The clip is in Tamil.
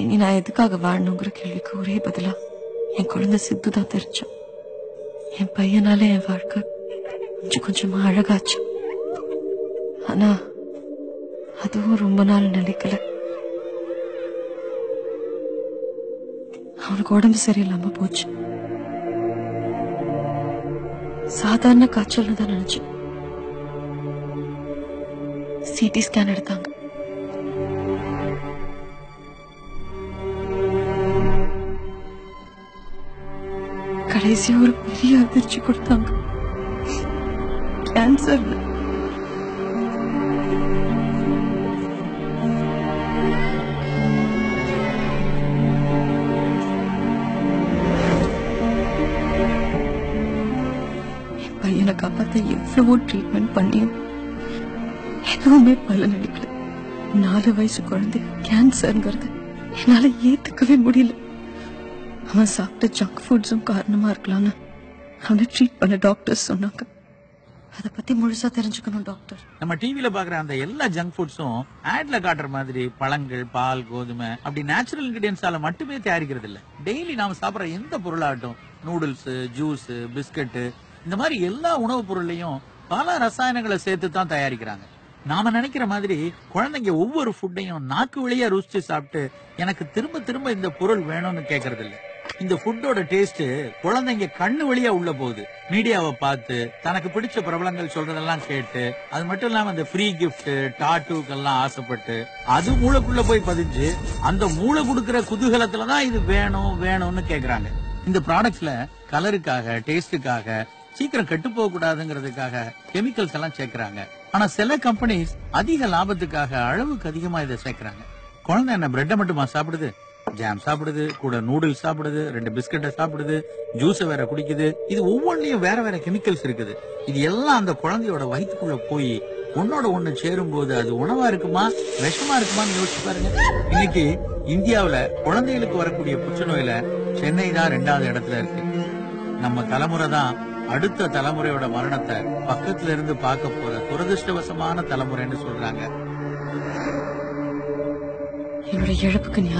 இனி நான் எதுக்காக வாழணுங்கிற கேள்விக்கு ஒரே பதிலா என் குழந்தை சித்து தான் தெரிஞ்சான் என் பையனால என் வாழ்க்கை கொஞ்சம் கொஞ்சமா அழகாச்சு ஆனா அதுவும் ரொம்ப நாள் நிலைக்கல அவனுக்கு உடம்பு சரியில்லாம போச்சு சாதாரண காய்ச்சல்னு தான் நினைச்சேன் சிடி ஸ்கேன் எடுத்தாங்க கடைசியா ஒரு பெரிய அதிர்ச்சி கொடுத்தாங்க கேன்சர் என் பையனை காப்பாத்த எவ்வளவோ ட்ரீட்மெண்ட் பண்ணியும் எதுவுமே பலன் அளிக்கல நாலு வயசு குழந்தை கேன்சர்ங்கிறது என்னால ஏத்துக்கவே முடியல அவன் சாப்பிட்ட ஜங்க் ஃபுட்ஸும் காரணமா இருக்கலாம்னு அவனை ட்ரீட் பண்ண டாக்டர்ஸ் சொன்னாங்க அத பத்தி முழுசா தெரிஞ்சுக்கணும் டாக்டர் நம்ம டிவில பாக்குற அந்த எல்லா ஜங்க் ஃபுட்ஸும் ஆட்ல காட்டுற மாதிரி பழங்கள் பால் கோதுமை அப்படி நேச்சுரல் இன்கிரியன்ஸால மட்டுமே தயாரிக்கிறது இல்ல டெய்லி நாம சாப்பிடுற எந்த பொருளாகட்டும் நூடுல்ஸ் ஜூஸ் பிஸ்கட் இந்த மாதிரி எல்லா உணவுப் பொருளையும் பல ரசாயனங்களை சேர்த்து தான் தயாரிக்கிறாங்க நாம நினைக்கிற மாதிரி குழந்தைங்க ஒவ்வொரு ஃபுட்டையும் நாக்கு வழியா ருசிச்சு சாப்பிட்டு எனக்கு திரும்ப திரும்ப இந்த பொருள் வேணும்னு கேக்குறது இல்ல இந்த ஃபுட்டோட டேஸ்ட் குழந்தைங்க கண்ணு வழியா உள்ள போகுது மீடியாவை பார்த்து தனக்கு பிடிச்ச பிரபலங்கள் சொல்றதெல்லாம் கேட்டு அது மட்டும் இல்லாம இந்த ஃப்ரீ கிஃப்ட் டாட்டூக்கெல்லாம் ஆசைப்பட்டு அது மூளைக்குள்ள போய் பதிஞ்சு அந்த மூளை கொடுக்கிற குதூகலத்துல தான் இது வேணும் வேணும்னு கேக்குறாங்க இந்த ப்ராடக்ட்ஸ்ல கலருக்காக டேஸ்டுக்காக சீக்கிரம் கெட்டு போக கூடாதுங்கிறதுக்காக கெமிக்கல்ஸ் எல்லாம் சேர்க்கறாங்க ஆனா சில கம்பெனிஸ் அதிக லாபத்துக்காக அளவுக்கு அதிகமா இதை சேர்க்கறாங்க குழந்தை என்ன பிரெட்டை மட்டுமா சாப்பிடுது ஜாம் சாப்பிடுது கூட நூடுல்ஸ் சாப்பிடுது ரெண்டு பிஸ்கட்டை சாப்பிடுது ஜூஸ வேற குடிக்குது இது ஒவ்வொன்றிலும் வேற வேற கெமிக்கல்ஸ் இருக்குது இது எல்லாம் அந்த குழந்தையோட வயித்துக்குள்ள போய் ஒன்னோட ஒண்ணு சேரும் போது அது உணவா இருக்குமா விஷமா இருக்குமான்னு யோசிச்சு பாருங்க இன்னைக்கு இந்தியாவுல குழந்தைகளுக்கு வரக்கூடிய புற்றுநோயில சென்னை தான் ரெண்டாவது இடத்துல இருக்கு நம்ம தலைமுறை தான் அடுத்த தலைமுறையோட மரணத்தை பக்கத்துல இருந்து பார்க்க போற துரதிருஷ்டவசமான தலைமுறைன்னு சொல்றாங்க என்னோட இழப்புக்கு நீ